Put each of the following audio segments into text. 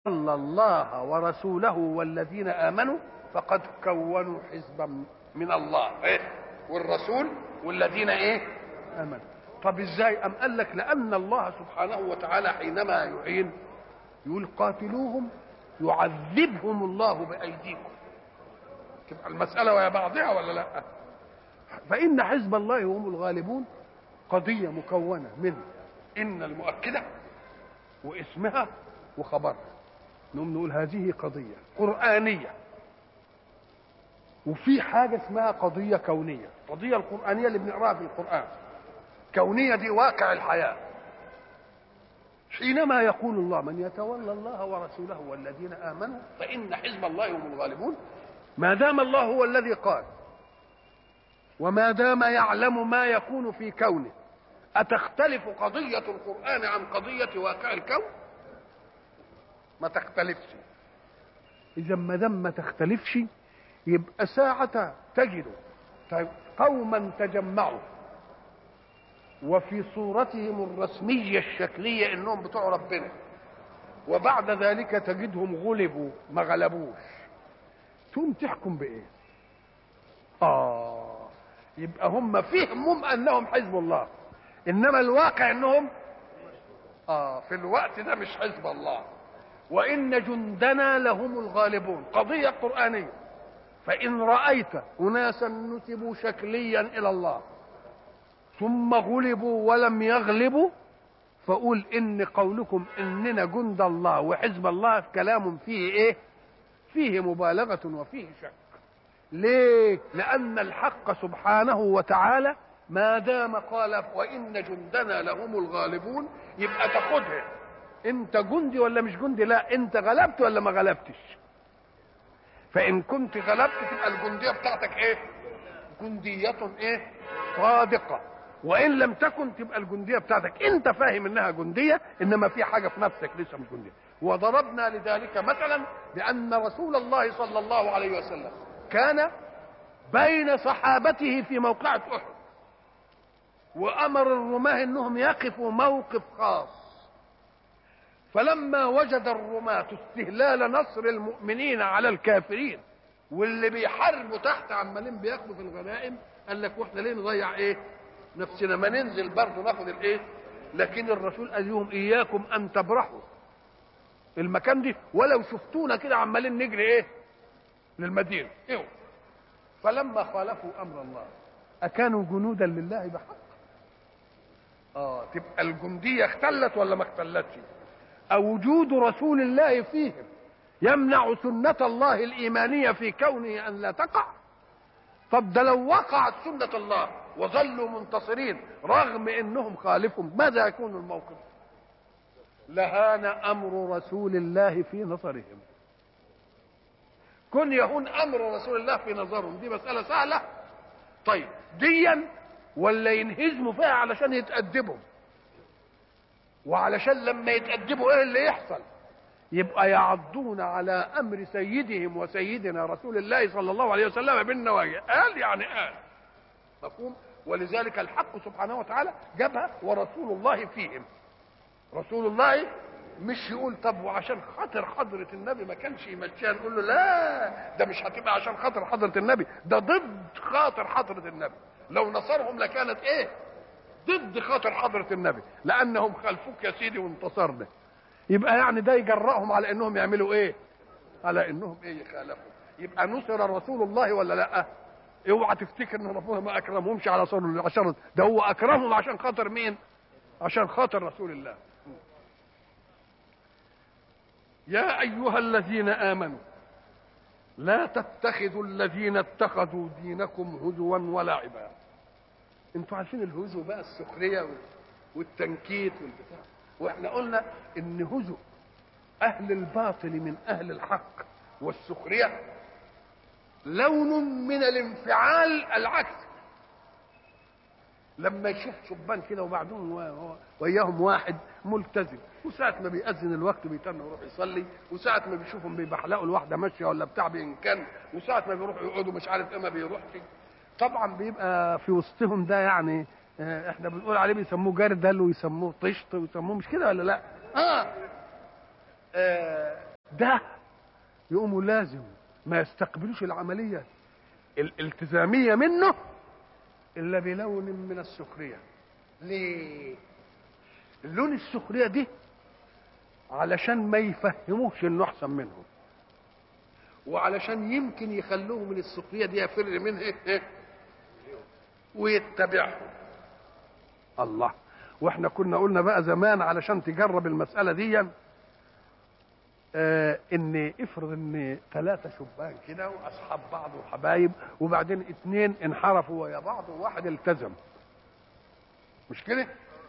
صلى الله ورسوله والذين امنوا فقد كونوا حزبا من الله ايه والرسول والذين ايه امنوا طب ازاي ام قال لك لان الله سبحانه وتعالى حينما يعين يقول قاتلوهم يعذبهم الله بايديكم تبقى المساله ويا بعضها ولا لا فان حزب الله هم الغالبون قضيه مكونه من ان المؤكده واسمها وخبرها نقوم نقول هذه قضية قرآنية وفي حاجة اسمها قضية كونية القضية القرآنية اللي بنقراها في القرآن كونية دي واقع الحياة حينما يقول الله من يتولى الله ورسوله والذين آمنوا فإن حزب الله هم الغالبون ما دام الله هو الذي قال وما دام يعلم ما يكون في كونه أتختلف قضية القرآن عن قضية واقع الكون ما تختلفش اذا ما دام ما تختلفش يبقى ساعة تجد قوما تجمعوا وفي صورتهم الرسمية الشكلية انهم بتوع ربنا وبعد ذلك تجدهم غلبوا ما غلبوش تقوم تحكم بايه اه يبقى هم فهمهم انهم حزب الله انما الواقع انهم اه في الوقت ده مش حزب الله وإن جندنا لهم الغالبون قضية قرآنية فإن رأيت أناسا نسبوا شكليا إلى الله ثم غلبوا ولم يغلبوا فقول إن قولكم إننا جند الله وحزب الله كلام فيه إيه فيه مبالغة وفيه شك ليه لأن الحق سبحانه وتعالى ما دام قال وإن جندنا لهم الغالبون يبقى تاخدها انت جندي ولا مش جندي لا انت غلبت ولا ما غلبتش فان كنت غلبت تبقى الجنديه بتاعتك ايه جنديه ايه صادقه وان لم تكن تبقى الجنديه بتاعتك انت فاهم انها جنديه انما في حاجه في نفسك لسه مش جنديه وضربنا لذلك مثلا بان رسول الله صلى الله عليه وسلم كان بين صحابته في موقعة احد وامر الرماه انهم يقفوا موقف خاص فلما وجد الرماة استهلال نصر المؤمنين على الكافرين واللي بيحاربوا تحت عمالين بياخدوا في الغنائم قال لك واحنا ليه نضيع ايه؟ نفسنا ما ننزل برضه ناخد الايه؟ لكن الرسول قال لهم اياكم ان تبرحوا المكان دي ولو شفتونا كده عمالين نجري ايه؟ للمدينه ايوه فلما خالفوا امر الله اكانوا جنودا لله بحق؟ اه تبقى الجنديه اختلت ولا ما اختلتش؟ أو وجود رسول الله فيهم يمنع سنة الله الإيمانية في كونه أن لا تقع طب ده لو وقعت سنة الله وظلوا منتصرين رغم أنهم خالفوا ماذا يكون الموقف لهان أمر رسول الله في نظرهم كن يهون أمر رسول الله في نظرهم دي مسألة سهلة طيب ديا ولا ينهزموا فيها علشان يتأدبوا وعلشان لما يتأدبوا ايه اللي يحصل يبقى يعضون على امر سيدهم وسيدنا رسول الله صلى الله عليه وسلم بالنواجذ قال يعني قال مفهوم ولذلك الحق سبحانه وتعالى جابها ورسول الله فيهم رسول الله مش يقول طب وعشان خاطر حضرة النبي ما كانش يمشيها نقول له لا ده مش هتبقى عشان خاطر حضرة النبي ده ضد خاطر حضرة النبي لو نصرهم لكانت ايه ضد خاطر حضرة النبي لأنهم خلفوك يا سيدي وانتصرنا يبقى يعني ده يجرأهم على انهم يعملوا ايه على انهم ايه يخالفوا يبقى نصر رسول الله ولا لا اوعى تفتكر ان ربنا ما اكرمهمش على صور عشان ده هو اكرمهم عشان خاطر مين عشان خاطر رسول الله يا ايها الذين امنوا لا تتخذوا الذين اتخذوا دينكم هزوا ولعبا انتوا عارفين الهزو بقى السخريه والتنكيت والبتاع واحنا قلنا ان هزو اهل الباطل من اهل الحق والسخريه لون من الانفعال العكس لما يشوف شبان كده وبعدهم وياهم واحد ملتزم وساعة ما بيأذن الوقت بيتم يروح يصلي وساعة ما بيشوفهم بيبحلقوا الواحدة ماشية ولا بتاع بإمكان وساعة ما بيروحوا يقعدوا مش عارف ايه ما بيروحش طبعا بيبقى في وسطهم ده يعني احنا بنقول عليه بيسموه جردل ويسموه طشت ويسموه مش كده ولا لا؟ اه, آه ده يقوموا لازم ما يستقبلوش العمليه الالتزاميه منه الا بلون من السخريه ليه اللون السخريه دي علشان ما يفهموش انه احسن منهم وعلشان يمكن يخلوه من السخريه دي يفر منها إيه؟ ويتبعهم الله واحنا كنا قلنا بقى زمان علشان تجرب المساله دي آه ان افرض ان ثلاثه شبان كده واصحاب بعض وحبايب وبعدين اثنين انحرفوا ويا بعض وواحد التزم مش كده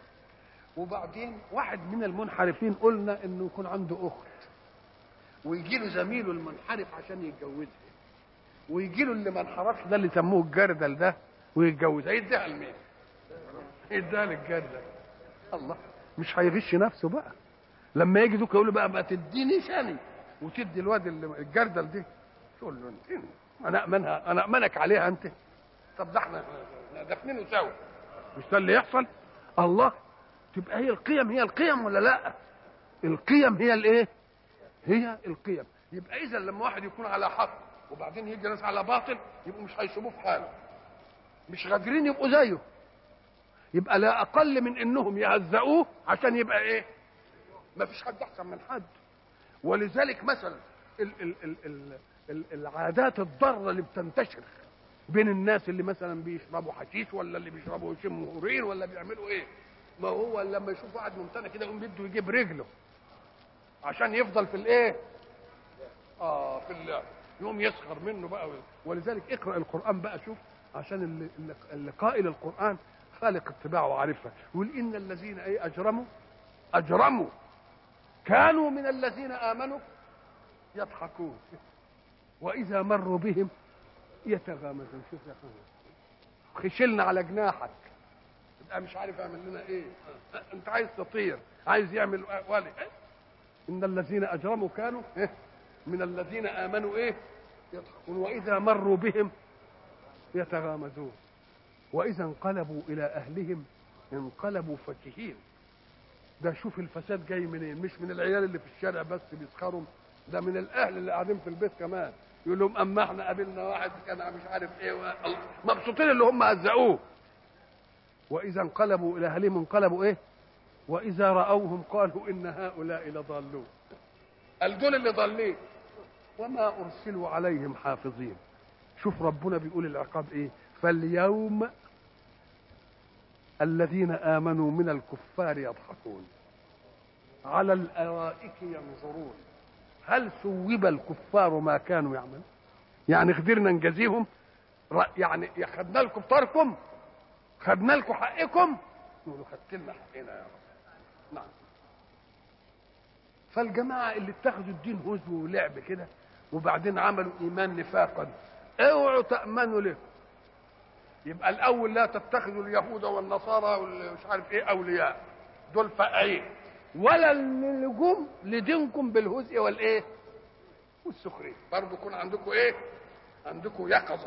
وبعدين واحد من المنحرفين قلنا انه يكون عنده اخت ويجي له زميله المنحرف عشان يتجوزها ويجي له اللي ما انحرفش ده اللي سموه الجردل ده ويتجوزها يديها لمين؟ يديها للجردل الله مش هيغش نفسه بقى لما يجي دوك يقول له بقى ما تدينيش انا وتدي الواد الجردل دي تقول له انت انا امنها انا امنك عليها انت طب ده احنا دافنينه سوا مش ده اللي يحصل الله تبقى هي القيم هي القيم ولا لا القيم هي الايه هي القيم يبقى اذا لما واحد يكون على حق وبعدين يجي ناس على باطل يبقوا مش هيسيبوه في حاله مش قادرين يبقوا زيه يبقى لا اقل من انهم يهزئوه عشان يبقى ايه ما فيش حد احسن من حد ولذلك مثلا ال ال ال ال ال العادات الضاره اللي بتنتشر بين الناس اللي مثلا بيشربوا حشيش ولا اللي بيشربوا يشموا هورين ولا بيعملوا ايه ما هو لما يشوف واحد ممتنع كده يقوم بده يجيب رجله عشان يفضل في الايه اه في اللعب يقوم يسخر منه بقى ولذلك اقرا القران بقى شوف عشان اللي, اللي قائل القران خالق الطباع وعارفها يقول ان الذين اي اجرموا اجرموا كانوا من الذين امنوا يضحكون واذا مروا بهم يتغامزون شوف يا اخويا خشلنا على جناحك تبقى مش عارف يعمل لنا ايه انت عايز تطير عايز يعمل ولي ان الذين اجرموا كانوا إيه؟ من الذين امنوا ايه يضحكون واذا مروا بهم يتغامزون واذا انقلبوا الى اهلهم انقلبوا فكهين ده شوف الفساد جاي منين مش من العيال اللي في الشارع بس بيسخروا ده من الاهل اللي قاعدين في البيت كمان يقول لهم اما احنا قابلنا واحد كان مش عارف ايه مبسوطين اللي هم هزقوه واذا انقلبوا الى اهلهم انقلبوا ايه واذا راوهم قالوا ان هؤلاء لضالون قال دول اللي ضالين وما ارسلوا عليهم حافظين شوف ربنا بيقول العقاب ايه فاليوم الذين امنوا من الكفار يضحكون على الارائك ينظرون هل ثوب الكفار ما كانوا يعملون يعني قدرنا نجازيهم يعني خدنا لكم طاركم خدنا لكم حقكم نقولوا خدت لنا حقنا يا رب نعم فالجماعه اللي اتخذوا الدين هزو ولعب كده وبعدين عملوا ايمان نفاقا اوعوا تامنوا له يبقى الاول لا تتخذوا اليهود والنصارى والمش عارف ايه اولياء دول فقعين ولا اللجوم لدينكم بالهزء والايه والسخريه برضه يكون عندكم ايه عندكم يقظه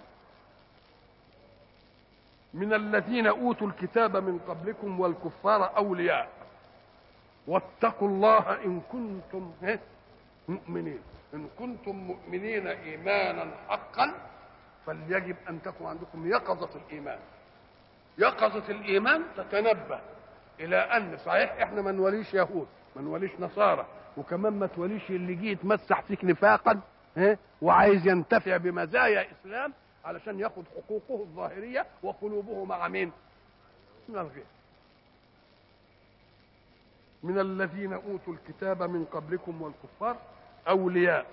من الذين اوتوا الكتاب من قبلكم والكفار اولياء واتقوا الله ان كنتم مؤمنين ان كنتم مؤمنين ايمانا حقا فليجب ان تكون عندكم يقظه الايمان يقظه الايمان تتنبه الى ان صحيح احنا ما نوليش يهود ما نوليش نصارى وكمان ما توليش اللي جه يتمسح فيك نفاقا ها وعايز ينتفع بمزايا اسلام علشان ياخد حقوقه الظاهريه وقلوبه مع مين؟ من الغير من الذين اوتوا الكتاب من قبلكم والكفار اولياء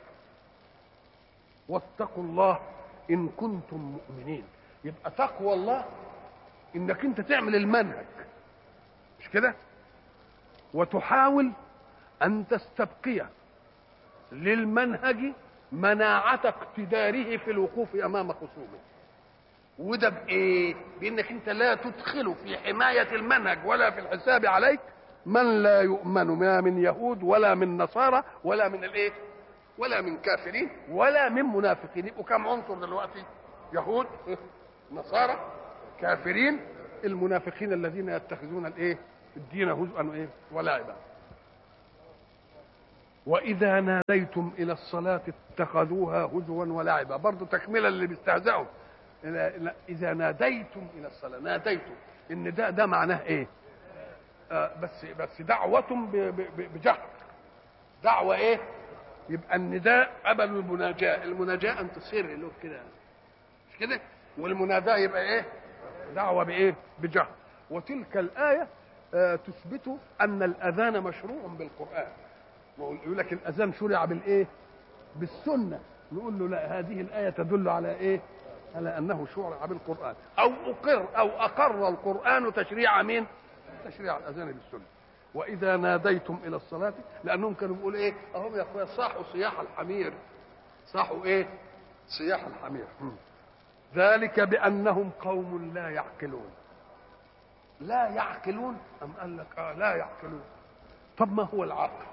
واتقوا الله ان كنتم مؤمنين يبقى تقوى الله انك انت تعمل المنهج مش كده وتحاول ان تستبقي للمنهج مناعة اقتداره في الوقوف امام خصومه وده بايه بانك انت لا تدخل في حماية المنهج ولا في الحساب عليك من لا يؤمن لا من يهود ولا من نصارى ولا من الايه ولا من كافرين ولا من منافقين يبقوا كم عنصر دلوقتي يهود نصارى كافرين المنافقين الذين يتخذون الايه الدين هزءا وايه ولعبا وإذا ناديتم إلى الصلاة اتخذوها هزوا ولعبا برضه تكملة اللي بيستهزئوا إذا ناديتم إلى الصلاة ناديتم إن ده ده معناه إيه؟ آه بس بس دعوة بجهر دعوة إيه؟ يبقى النداء قبل المناجاة المناجاة أن تصير له كده مش كده؟ والمناداة يبقى إيه؟ دعوة بإيه؟ بجهر وتلك الآية آه تثبت أن الأذان مشروع بالقرآن يقول لك الاذان شرع بالايه بالسنه نقول له لا هذه الايه تدل على ايه على انه شرع بالقران او اقر او اقر القران تشريع مين تشريع الاذان بالسنه واذا ناديتم الى الصلاه لانهم كانوا بيقولوا ايه اهم يا اخويا صاحوا صياح الحمير صاحوا ايه صياح الحمير ذلك بانهم قوم لا يعقلون لا يعقلون ام قال لك اه لا يعقلون طب ما هو العقل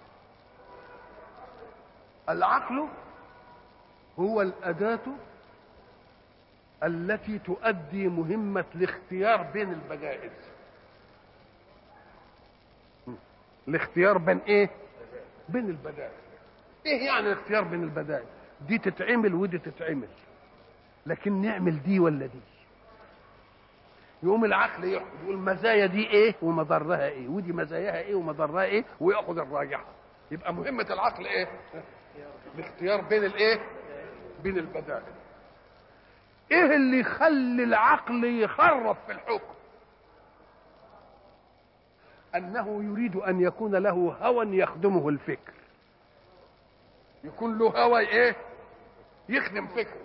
العقل هو الأداة التي تؤدي مهمة الاختيار بين البجائز الاختيار بين ايه بين البدائل ايه يعني الاختيار بين البدائل دي تتعمل ودي تتعمل لكن نعمل دي ولا دي يقوم العقل يقول مزايا دي ايه ومضرها ايه ودي مزاياها ايه ومضرها ايه وياخذ الراجحه يبقى مهمه العقل ايه الاختيار بين الايه بين البدائل ايه اللي يخلي العقل يخرف في الحكم انه يريد ان يكون له هوى يخدمه الفكر يكون له هوى ايه يخدم فكره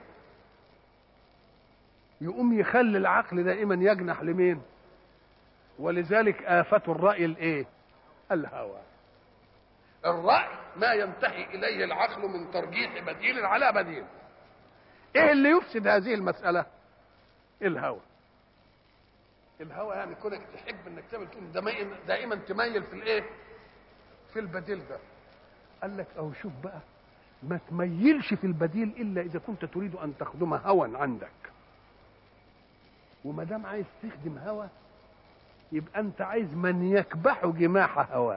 يقوم يخلي العقل دائما يجنح لمين ولذلك آفة الرأي الايه الهوى الرأي ما ينتهي إليه العقل من ترجيح بديل على بديل ايه اللي يفسد هذه المسألة الهوى الهوى يعني كونك تحب انك تعمل كده دائما تميل في الايه في البديل ده قال لك او شوف بقى ما تميلش في البديل الا اذا كنت تريد ان تخدم هوى عندك وما دام عايز تخدم هوى يبقى انت عايز من يكبح جماح هواك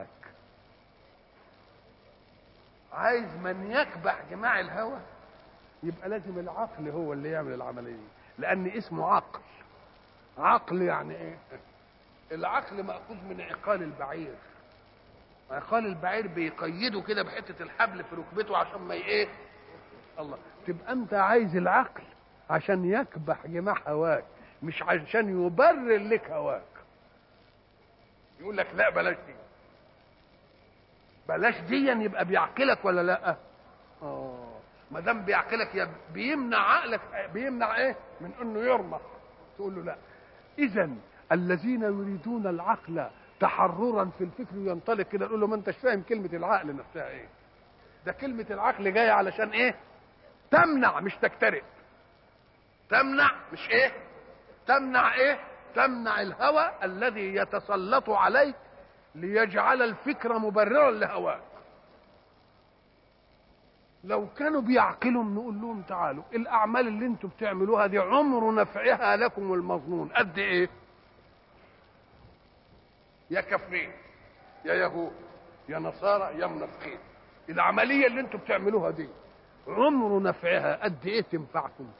عايز من يكبح جماع الهوى يبقى لازم العقل هو اللي يعمل العمليه دي لان اسمه عقل عقل يعني ايه العقل ماخوذ من عقال البعير عقال البعير بيقيده كده بحته الحبل في ركبته عشان ما ايه الله تبقى انت عايز العقل عشان يكبح جماح هواك مش عشان يبرر لك هواك يقول لك لا بلاش دي بلاش ديا يبقى بيعقلك ولا لا اه ما دام بيعقلك يا بيمنع عقلك بيمنع ايه من انه يرمق تقول له لا اذا الذين يريدون العقل تحررا في الفكر ينطلق كده نقول له ما انتش فاهم كلمه العقل نفسها ايه ده كلمه العقل جايه علشان ايه تمنع مش تكترث تمنع مش ايه تمنع ايه تمنع الهوى الذي يتسلط عليك ليجعل الفكر مبررا لهواك لو كانوا بيعقلوا نقول لهم تعالوا الاعمال اللي انتم بتعملوها دي عمر نفعها لكم المظنون قد ايه يا كافرين يا يهود يا نصارى يا منافقين العمليه اللي انتم بتعملوها دي عمر نفعها قد ايه تنفعكم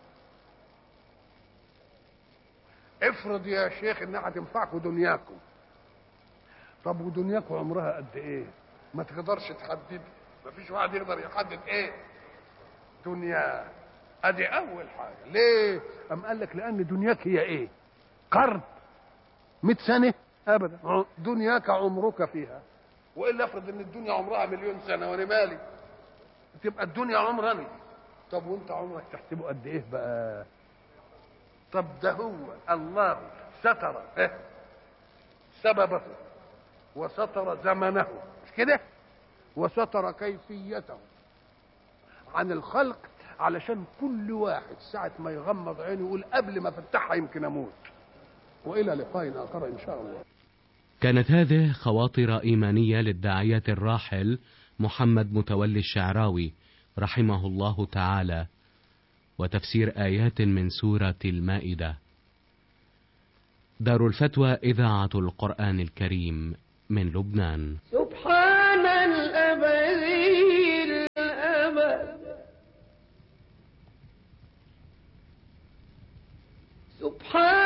افرض يا شيخ انها هتنفعكم دنياكم طب ودنياكم عمرها قد ايه ما تقدرش تحدد ما فيش واحد يقدر يحدد ايه دنيا ادي اول حاجه ليه ام قال لك لان دنياك هي ايه قرن 100 سنه ابدا دنياك عمرك فيها والا افرض ان الدنيا عمرها مليون سنه وانا مالي تبقى الدنيا عمرني طب وانت عمرك تحسبه قد ايه بقى طب ده هو الله ستر إيه؟ سببه وستر زمنه مش كده وستر كيفيته عن الخلق علشان كل واحد ساعة ما يغمض عينه يقول قبل ما افتحها يمكن اموت والى لقاء اخر ان شاء الله كانت هذه خواطر ايمانيه للداعيه الراحل محمد متولي الشعراوي رحمه الله تعالى وتفسير ايات من سوره المائده دار الفتوى اذاعه القران الكريم من لبنان سبحان الأبدي سبحان